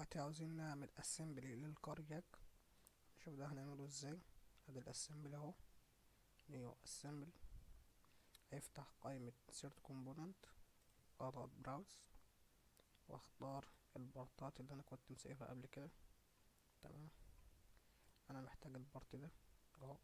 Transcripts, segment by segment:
دلوقتي عاوزين نعمل اسمبلي للكارياك نشوف ده هنعمله ازاي ادي الاسمبلي اهو نيو اسمبل هيفتح قائمة insert component اضغط براوز واختار البارتات اللي انا كنت مسيبها قبل كده تمام انا محتاج البارت ده اهو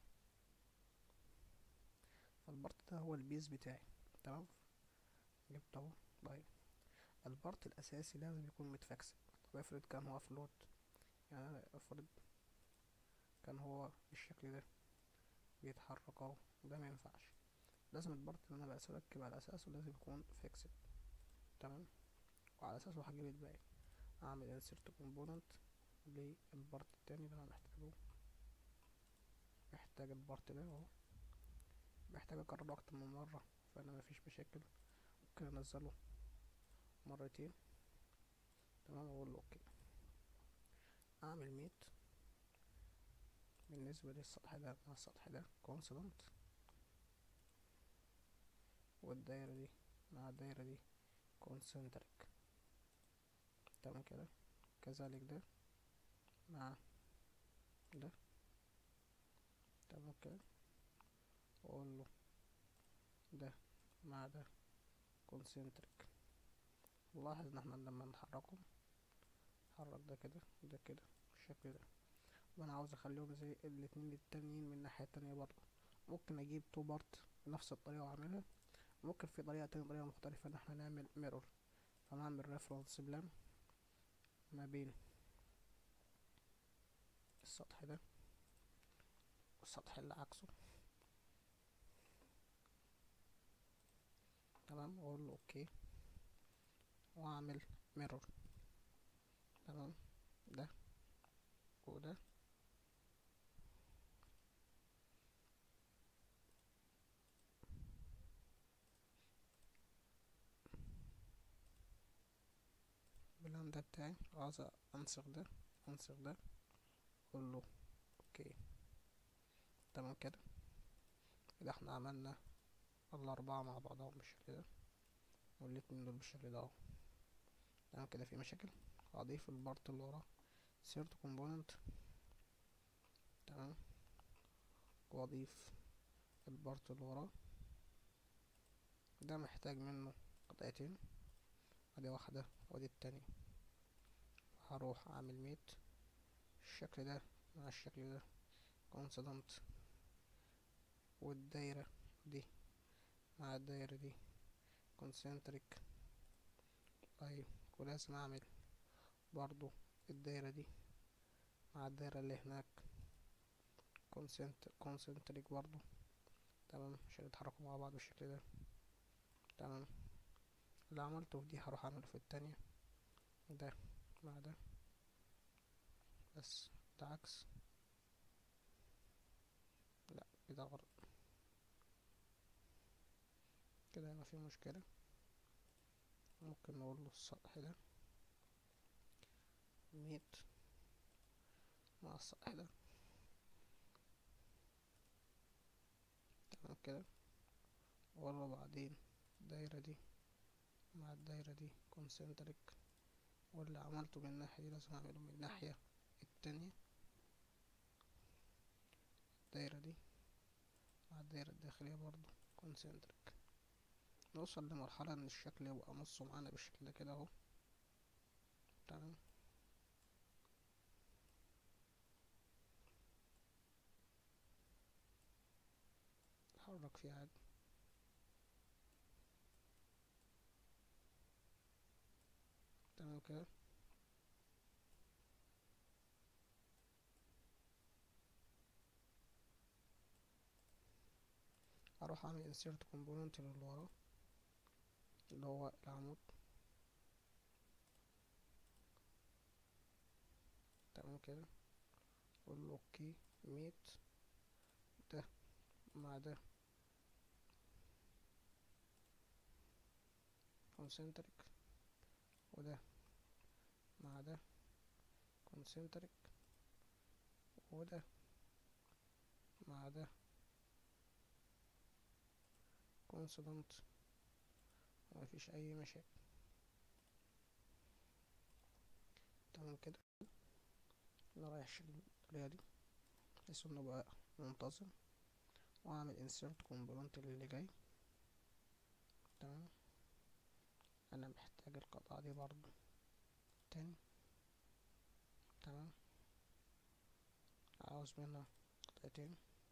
فالبارت ده هو البيز بتاعي تمام جبته اهو طيب البارت الاساسي لازم يكون متفكسد طب افرض كان هو فلوت يعني افرض كان هو بالشكل ده بيتحرك اهو ده ما ينفعش لازم البارت اللي انا بقى اركب على اساسه لازم يكون فيكسد تمام وعلى اساسه هجيب الباقي اعمل insert component للبارت التاني اللي انا محتاجه محتاج البارت ده اهو محتاج اكرره اكتر من مرة فانا مفيش مشاكل ممكن انزله مرتين تمام اقول له اوكي اعمل ميت بالنسبة للسطح ده مع السطح ده كونسونانت والدايرة دي مع الدايرة دي كونسنتريك تمام كده كذلك ده مع ده تمام كده واقول له ده مع ده كونسنتريك نلاحظ ان احنا لما نحركه نحرك ده كده وده كده بالشكل ده وانا عاوز اخليهم زي الاتنين التانيين من الناحية التانية برضه ممكن اجيب تو بارت بنفس الطريقة واعملها ممكن في طريقة تانية طريقة مختلفة ان احنا نعمل ميرور فنعمل ريفرنس بلان ما بين السطح ده والسطح اللي عكسه تمام واقول له اوكي واعمل ميرور تمام ده وده باللون ده بتاعي عاوز انسخ ده انسخ ده اقول له اوكي تمام كده كده احنا عملنا الاربعة مع بعضهم بالشكل ده والاتنين دول بالشكل ده اهو تمام كده في مشاكل هضيف البارت اللي وراه سيرت كومبوننت تمام واضيف البارت اللي وراه ده محتاج منه قطعتين ادي واحدة وادي التانية هروح اعمل ميت الشكل ده مع الشكل ده كونسيدنت والدايرة دي مع الدايرة دي كونسنتريك طيب ولازم اعمل برضو الدايرة دي مع الدايرة اللي هناك كونسنت كونسنتريك برضو تمام عشان يتحركوا مع بعض بالشكل ده تمام اللي عملته في دي هروح اعمله في التانية ده مع ده بس ده عكس لا كده غلط كده ما في مشكلة ممكن نقول له السطح ده ميت مع السطح ده تمام كده ورا بعدين الدايرة دي مع الدايرة دي كونسنتريك واللي عملته من الناحية دي لازم اعمله من الناحية التانية الدايرة دي مع الدايرة الداخلية برضو كونسنتريك نوصل لمرحلة ان الشكل يبقى نصه معانا بالشكل ده كده اهو تمام نحرك فيه عادي تمام كده اروح اعمل insert component اللي وراه اللي هو العمود تمام كده اقول له اوكي ميت ده مع ده كونسنتريك وده مع ده كونسنتريك وده مع ده كونسونانت ومفيش اي مشاكل تمام كده نريح الطريقة دي بحيث انه بقى منتظم واعمل insert component اللي جاي تمام انا محتاج القطعة دي برضو تاني تمام عاوز منها قطعتين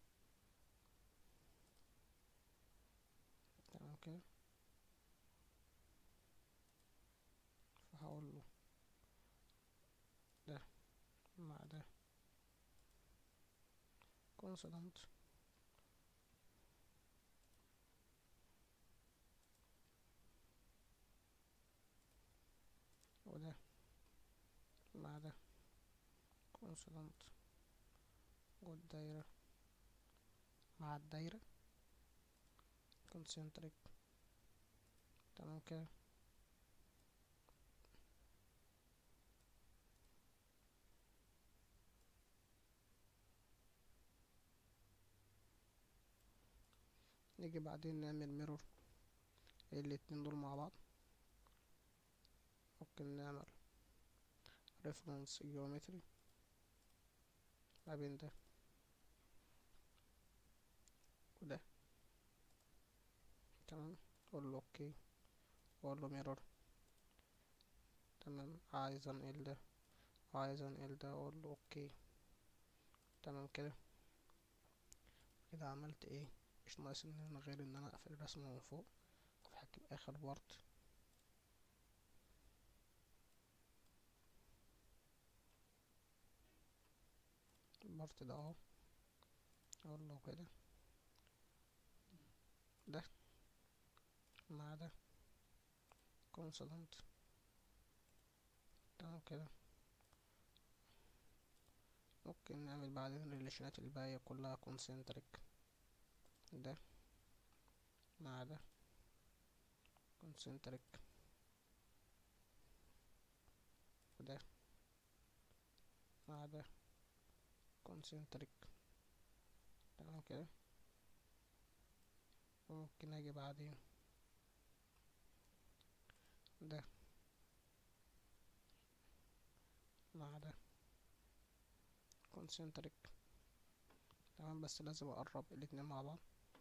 تمام كده فهقول له ده مع ده consonant وده مع ده consonant والدايرة مع الدايرة concentric تمام كده نيجي بعدين نعمل ميرور الاتنين دول مع بعض ممكن نعمل reference geometry ما بين ده وده تمام اقول له اوكي واقول له ميرور تمام عايز انقل ده عايز انقل ده اقول له اوكي تمام كده كده عملت ايه مش ناقص ان انا غير ان انا اقفل الرسمة من فوق وفي اخر بارت البارت ده اهو اقول له كده ده مع ده consonant تمام كده ممكن نعمل بعدين الريليشنات الباقية كلها concentric ده مع ده concentric وده مع ده concentric تمام كده ممكن اجي بعدين ده مع ده concentric تمام بس لازم اقرب الاتنين مع بعض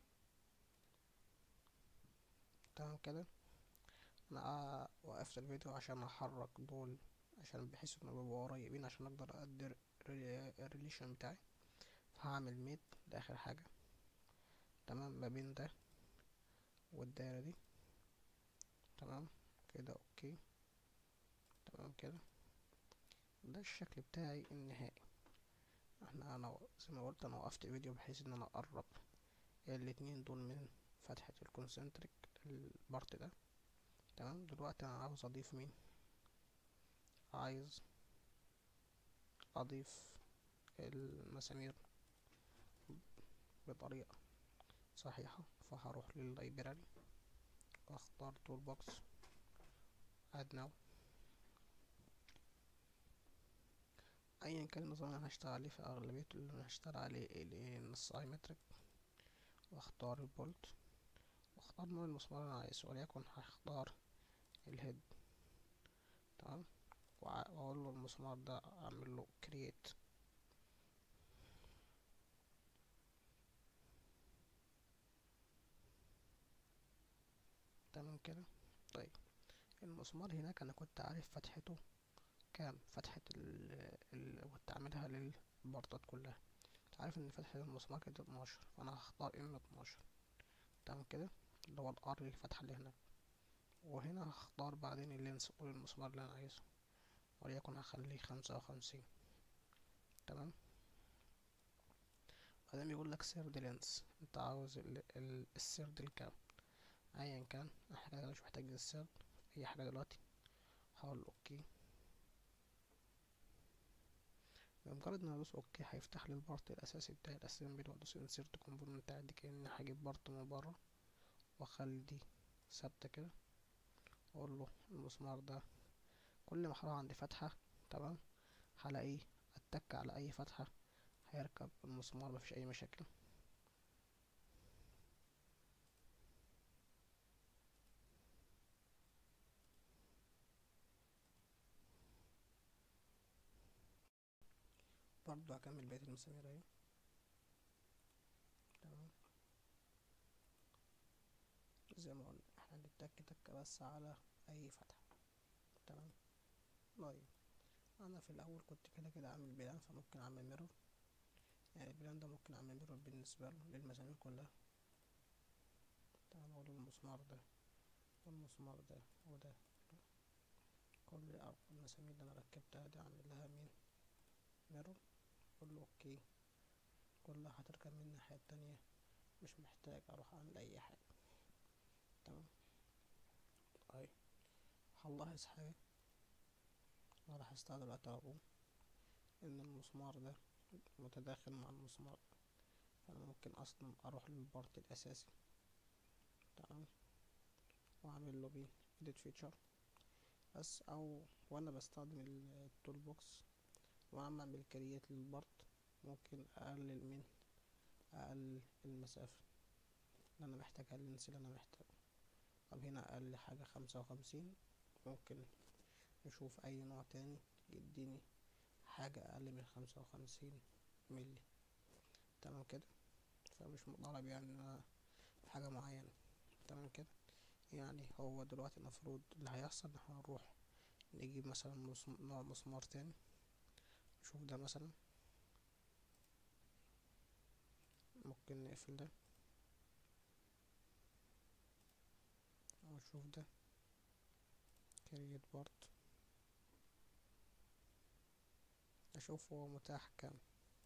تمام كده انا وقفت الفيديو عشان احرك دول عشان بحيث انه يبقوا قريبين عشان اقدر اقدر الريليشن بتاعي فهعمل ميت ده اخر حاجة تمام ما بين ده والدايرة دي تمام كده اوكي تمام كده ده الشكل بتاعي النهائي احنا انا زي ما قلت انا وقفت الفيديو بحيث ان انا اقرب الاتنين دول من فتحة الكونسنتريك البارت ده تمام دلوقتي انا عاوز اضيف مين عايز اضيف المسامير بطريقة صحيحة فهروح لللايبراري واختار تول بوكس اد ناو ايا كان النظام اللي هشتغل عليه في اغلبيته اللي انا هشتغل عليه السايمتريك واختار البولت واختار نوع المسمار اللي انا عايزه وليكن هختار الهيد تمام واقول له المسمار ده اعمل له كرييت تمام كده طيب المسمار هناك انا كنت عارف فتحته كام فتحة ال ال كنت عاملها للبارتات كلها كنت عارف ان فتحة المسمار كانت اتناشر فانا هختار ام اتناشر تمام كده اللي هو الار الفتحة اللي هناك وهنا هختار بعدين اللينس طول المسمار اللي انا عايزه وليكن هخليه خمسة وخمسين تمام بعدين بيقول لك سيرد لينس انت عاوز ال ال السيرد الكام ايا كان احنا كده مش محتاج السيرد اي حاجة دلوقتي هقول اوكي بمجرد ما ادوس اوكي هيفتح لي البارت الاساسي بتاعي الاسمبلي وادوس انسيرت كومبوننت عادي كأني هجيب بارت من بره واخلي دي ثابتة كده اقول له المسمار ده كل ما هروح عند فتحة تمام هلاقيه اتك على اي فتحة هيركب المسمار مفيش اي مشاكل برضو هكمل بقية المسامير اهي تمام زي ما قلنا احنا بنتك تكة بس على اي فتحة تمام طيب انا في الاول كنت كده كده عامل بلان فممكن اعمل ميرور يعني البلان ده ممكن اعمل ميرور بالنسبة له للمسامير كلها تمام اقول المسمار ده والمسمار ده وده كل المسامير اللي انا ركبتها دي اعمل لها مين ميرور اقول له اوكي كلها هتركب من الناحية التانية مش محتاج اروح اعمل اي حاجة تمام طيب هنلاحظ حاجة انا لاحظتها دلوقتي اهو ان المسمار ده متداخل مع المسمار ده فانا ممكن اصلا اروح للبارت الاساسي تمام واعمل له بيه edit feature بس او وانا بستخدم التول بوكس وانا بعمل كرييت للبارت ممكن اقلل من اقلل المسافة اللي انا محتاجها اللينس اللي انا محتاجه طب هنا اقل حاجة خمسة وخمسين ممكن نشوف اي نوع تاني يديني حاجة اقل من خمسة وخمسين ملي تمام كده فمش مطالب يعني ان انا في حاجة معينة تمام كده يعني هو دلوقتي المفروض اللي هيحصل ان احنا هنروح نجيب مثلا مسم- نوع مسمار تاني نشوف ده مثلا ممكن نقفل ده ونشوف ده كريت بارت اشوف هو متاح كام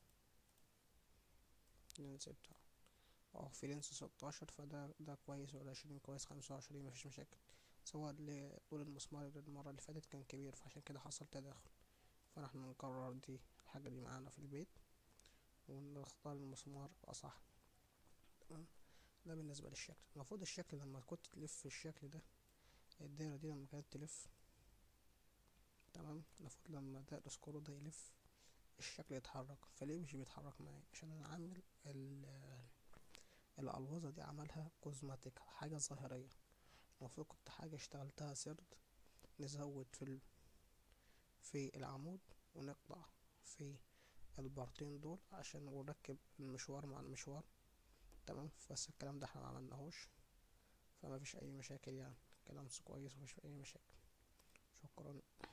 اللينس بتاعه اه في لينس ستاشر فده ده كويس ولا عشرين كويس خمسة وعشرين مفيش مشاكل سواء لطول المسمار المرة اللي فاتت كان كبير فعشان كده حصل تداخل فنحن نقرر دي الحاجة دي معانا في البيت ونختار المسمار الأصح تمام ده بالنسبة للشكل المفروض الشكل لما كنت تلف في الشكل ده الدايرة دي لما كانت تلف تمام المفروض لما ده السكرو ده يلف الشكل يتحرك فليه مش بيتحرك معايا عشان انا عامل ال- الألوظة دي عملها كوزماتيك حاجة ظاهرية المفروض كنت حاجة اشتغلتها سرد نزود في ال... في العمود ونقطع في البارتين دول عشان نركب المشوار مع المشوار تمام بس الكلام ده احنا معملناهوش فما فيش اي مشاكل يعني كلام كويس ومفيش اي مشاكل شكرا